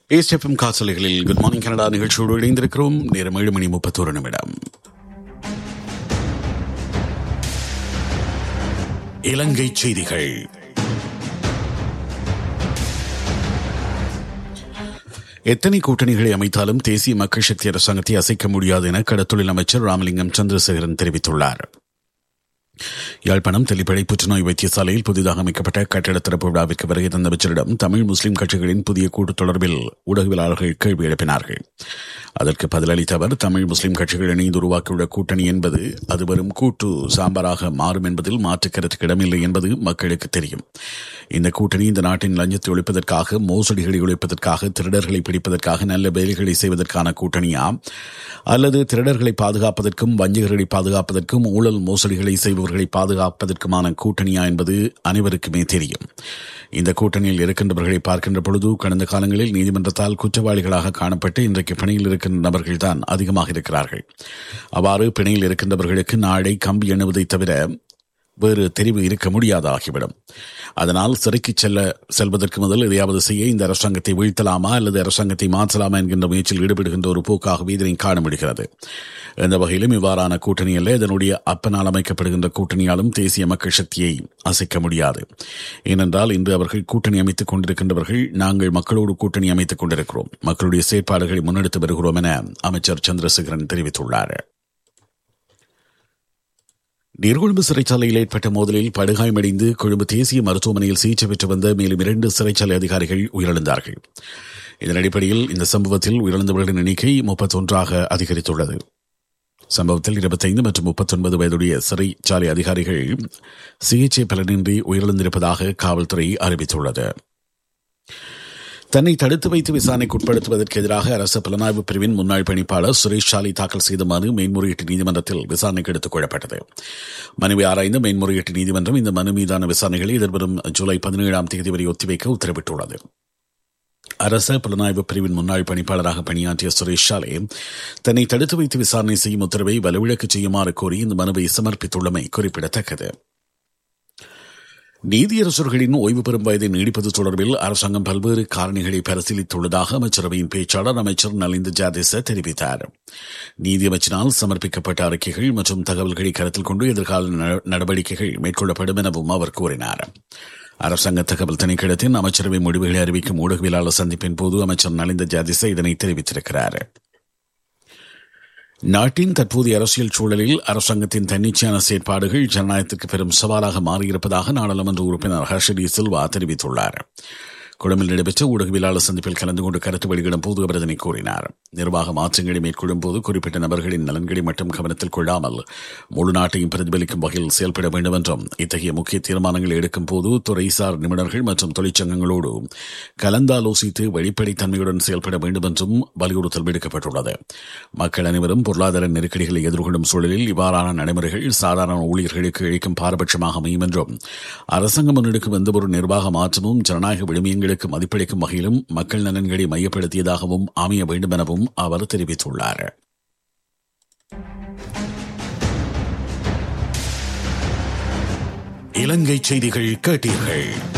ஏஸ்எஃப்எம் காசலைகளில் good morning Canada நிகழ்ச்சியோடு இணைந்திருக்கிறோம் நேரம் ஏழு மணி முப்பத்தோரு நிமிடம் இலங்கை செய்திகள் எத்தனை கூட்டணிகளை அமைத்தாலும் தேசிய மக்கள் சக்தி அரசாங்கத்தை அசைக்க முடியாது என கடத்தொழில் அமைச்சர் ராமலிங்கம் சந்திரசேகரன் தெரிவித்துள்ளார் யாழ்ப்பாணம் தெல்லிப்படை புற்றுநோய் வைத்தியசாலையில் புதிதாக அமைக்கப்பட்ட கட்டட திறப்பு விழாவிற்கு வருகை தந்த அமைச்சரிடம் தமிழ் முஸ்லிம் கட்சிகளின் புதிய கூட்டு தொடர்பில் ஊடகவியலாளர்கள் கேள்வி எழுப்பினார்கள் அதற்கு பதிலளித்த அவர் தமிழ் முஸ்லிம் கட்சிகள் இணைந்து உருவாக்கியுள்ள கூட்டணி என்பது அது வரும் கூட்டு சாம்பாராக மாறும் என்பதில் மாற்று கருத்துக்கு இடமில்லை என்பது மக்களுக்கு தெரியும் இந்த கூட்டணி இந்த நாட்டின் லஞ்சத்தை ஒழிப்பதற்காக மோசடிகளை ஒழிப்பதற்காக திருடர்களை பிடிப்பதற்காக நல்ல வேலைகளை செய்வதற்கான கூட்டணியா அல்லது திருடர்களை பாதுகாப்பதற்கும் வஞ்சகர்களை பாதுகாப்பதற்கும் ஊழல் மோசடிகளை செய்பவர்களை பாதுகாப்பதற்குமான கூட்டணியா என்பது அனைவருக்குமே தெரியும் இந்த கூட்டணியில் இருக்கின்றவர்களை பார்க்கின்ற பொழுது கடந்த காலங்களில் நீதிமன்றத்தால் குற்றவாளிகளாக காணப்பட்டு இன்றைக்கு பிணையில் இருக்கின்ற நபர்கள்தான் அதிகமாக இருக்கிறார்கள் அவ்வாறு பிணையில் இருக்கின்றவர்களுக்கு நாளை கம்பி எண்ணுவதை தவிர வேறு தெரிவு இருக்க முடியாதாகிவிடும் அதனால் சிறைக்கு செல்ல செல்வதற்கு முதல் எதையாவது செய்ய இந்த அரசாங்கத்தை வீழ்த்தலாமா அல்லது அரசாங்கத்தை மாற்றலாமா என்கின்ற முயற்சியில் ஈடுபடுகின்ற ஒரு போக்காகவே இதனை காண முடிகிறது எந்த வகையிலும் இவ்வாறான கூட்டணி அல்ல இதனுடைய அப்பனால் அமைக்கப்படுகின்ற கூட்டணியாலும் தேசிய மக்கள் சக்தியை அசைக்க முடியாது ஏனென்றால் இன்று அவர்கள் கூட்டணி அமைத்துக் கொண்டிருக்கின்றவர்கள் நாங்கள் மக்களோடு கூட்டணி அமைத்துக் கொண்டிருக்கிறோம் மக்களுடைய செயற்பாடுகளை முன்னெடுத்து வருகிறோம் என அமைச்சர் சந்திரசேகரன் தெரிவித்துள்ளார் நீர்கொழும்பு சிறைச்சாலையில் ஏற்பட்ட மோதலில் படுகாயமடைந்து கொழும்பு தேசிய மருத்துவமனையில் சிகிச்சை பெற்று வந்த மேலும் இரண்டு சிறைச்சாலை அதிகாரிகள் உயிரிழந்தார்கள் இதன் அடிப்படையில் இந்த சம்பவத்தில் உயிரிழந்தவர்களின் எண்ணிக்கை முப்பத்தொன்றாக அதிகரித்துள்ளது சம்பவத்தில் இருபத்தைந்து மற்றும் முப்பத்தொன்பது வயதுடைய சிறைச்சாலை அதிகாரிகள் சிகிச்சை பலனின்றி உயிரிழந்திருப்பதாக காவல்துறை அறிவித்துள்ளது தன்னை தடுத்து வைத்து விசாரணைக்கு உட்படுத்துவதற்கு எதிராக அரசு புலனாய்வு பிரிவின் முன்னாள் பணிப்பாளர் சுரேஷ் சாலி தாக்கல் செய்த மனு மேன்முறையீட்டு நீதிமன்றத்தில் விசாரணைக்கு எடுத்துக் கொள்ளப்பட்டது மனுவை ஆராய்ந்த மேன்முறையீட்டு நீதிமன்றம் இந்த மனு மீதான விசாரணைகளை எதிர்வரும் ஜூலை பதினேழாம் தேதி வரை ஒத்திவைக்க உத்தரவிட்டுள்ளது அரச புலனாய்வு பிரிவின் முன்னாள் பணிப்பாளராக பணியாற்றிய சுரேஷ் சாலே தன்னை தடுத்து வைத்து விசாரணை செய்யும் உத்தரவை வலுவிழக்கு செய்யுமாறு கோரி இந்த மனுவை சமர்ப்பித்துள்ளமை குறிப்பிடத்தக்கது நீதியரசர்களின் ஓய்வு பெறும் வயதை நீடிப்பது தொடர்பில் அரசாங்கம் பல்வேறு காரணிகளை பரிசீலித்துள்ளதாக அமைச்சரவையின் பேச்சாளர் அமைச்சர் நலிந்த ஜாதேச தெரிவித்தார் நீதியமைச்சினால் சமர்ப்பிக்கப்பட்ட அறிக்கைகள் மற்றும் தகவல்களை கருத்தில் கொண்டு எதிர்கால நடவடிக்கைகள் மேற்கொள்ளப்படும் எனவும் அவர் கூறினார் அரசாங்க தகவல் திணைக்களத்தின் அமைச்சரவை முடிவுகளை அறிவிக்கும் ஊடகவியலாளர் சந்திப்பின் போது அமைச்சர் நலிந்த ஜாதிச இதனை தெரிவித்திருக்கிறார் நாட்டின் தற்போதைய அரசியல் சூழலில் அரசாங்கத்தின் தன்னிச்சையான செயற்பாடுகள் ஜனநாயகத்திற்கு பெரும் சவாலாக மாறியிருப்பதாக நாடாளுமன்ற உறுப்பினர் ஹர்ஷடி சில்வா தெரிவித்துள்ளார் கொழும்பில் நடைபெற்ற ஊடகவியலாளர் சந்திப்பில் கலந்து கொண்டு கருத்து வெளியிடும் போது அவர் இதனை கூறினார் நிர்வாக மாற்றங்களை மேற்கொள்ளும் போது குறிப்பிட்ட நபர்களின் நலன்களை மட்டும் கவனத்தில் கொள்ளாமல் முழு நாட்டையும் பிரதிபலிக்கும் வகையில் செயல்பட வேண்டும் என்றும் இத்தகைய முக்கிய தீர்மானங்களை எடுக்கும் போது துறைசார் நிபுணர்கள் மற்றும் தொழிற்சங்கங்களோடு கலந்தாலோசித்து வெளிப்படைத்தன்மையுடன் செயல்பட வேண்டும் என்றும் வலியுறுத்தல் விடுக்கப்பட்டுள்ளது மக்கள் அனைவரும் பொருளாதார நெருக்கடிகளை எதிர்கொள்ளும் சூழலில் இவ்வாறான நடைமுறைகள் சாதாரண ஊழியர்களுக்கு அளிக்கும் பாரபட்சமாக அமையும் என்றும் அரசாங்கம் முன்னெடுக்கும் எந்தவொரு நிர்வாக மாற்றமும் ஜனநாயக விழுமியங்கள் எங்களுக்கு மதிப்பளிக்கும் வகையிலும் மக்கள் நலன்களை மையப்படுத்தியதாகவும் அமைய வேண்டும் எனவும் அவர் தெரிவித்துள்ளார் இலங்கை செய்திகள் கேட்டீர்கள்